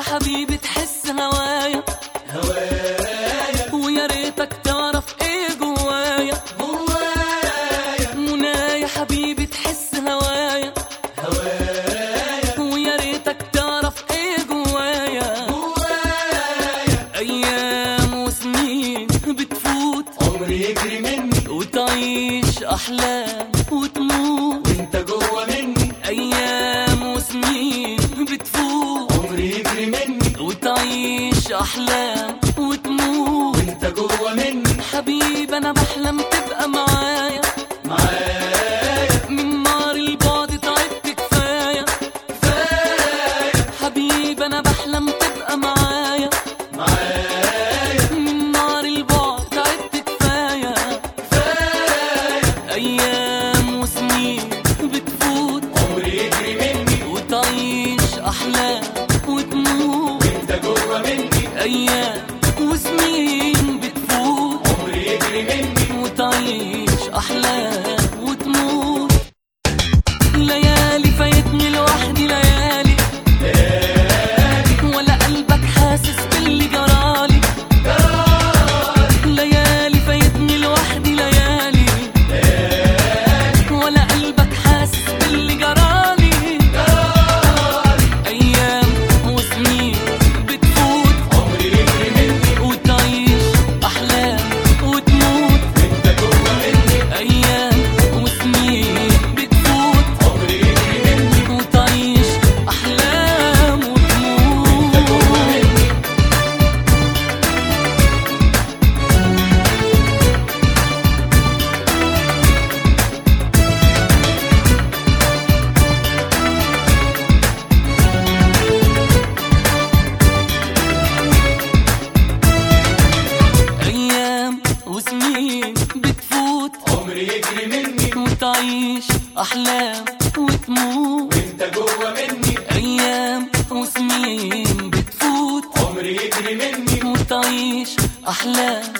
حبيبي تحس هوايا هوايا ويا ريتك تعرف ايه جوايا هوايا منايا حبيبي تحس هوايا هوايا ويا ريتك تعرف ايه جوايا هوايا ايام وسنين بتفوت عمري يجري مني وتعيش احلام وتموت وانت جوه مني ايام وسنين بتفوت عمري يجري مني وتعيش احلام وتموت وانت جوه مني حبيبي انا بحلم تبقى معايا معايا من نار البعد تعبت كفايه كفايه حبيبي انا بحلم تبقى معايا معايا من نار البعد تعبت كفايه كفايه ايام وسنين بتفوت عمري يجري مني وتعيش احلام وتموت وانت جوه مني ايام وسنين بتفوت عمري يجري مني وتعيش احلام وتموت ليالي فايتني لوحدي ليالي ولا قلبك حاسس باللي جرالي ليالي فايتني لوحدي ليالي ولا قلبك حاسس باللي جرالي ايام وسنين بتفوت عمري يجري مني وتعيش احلام وتموت وانت جوه مني ايام وسنين بتفوت عمري يجري مني وتعيش احلام وانت جوه وتموت مني ايام وسنين بتفوت عمري يجري مني وتعيش احلام وتموت وانت جوه مني ايام وسنين بتفوت عمري يجري مني وتعيش احلام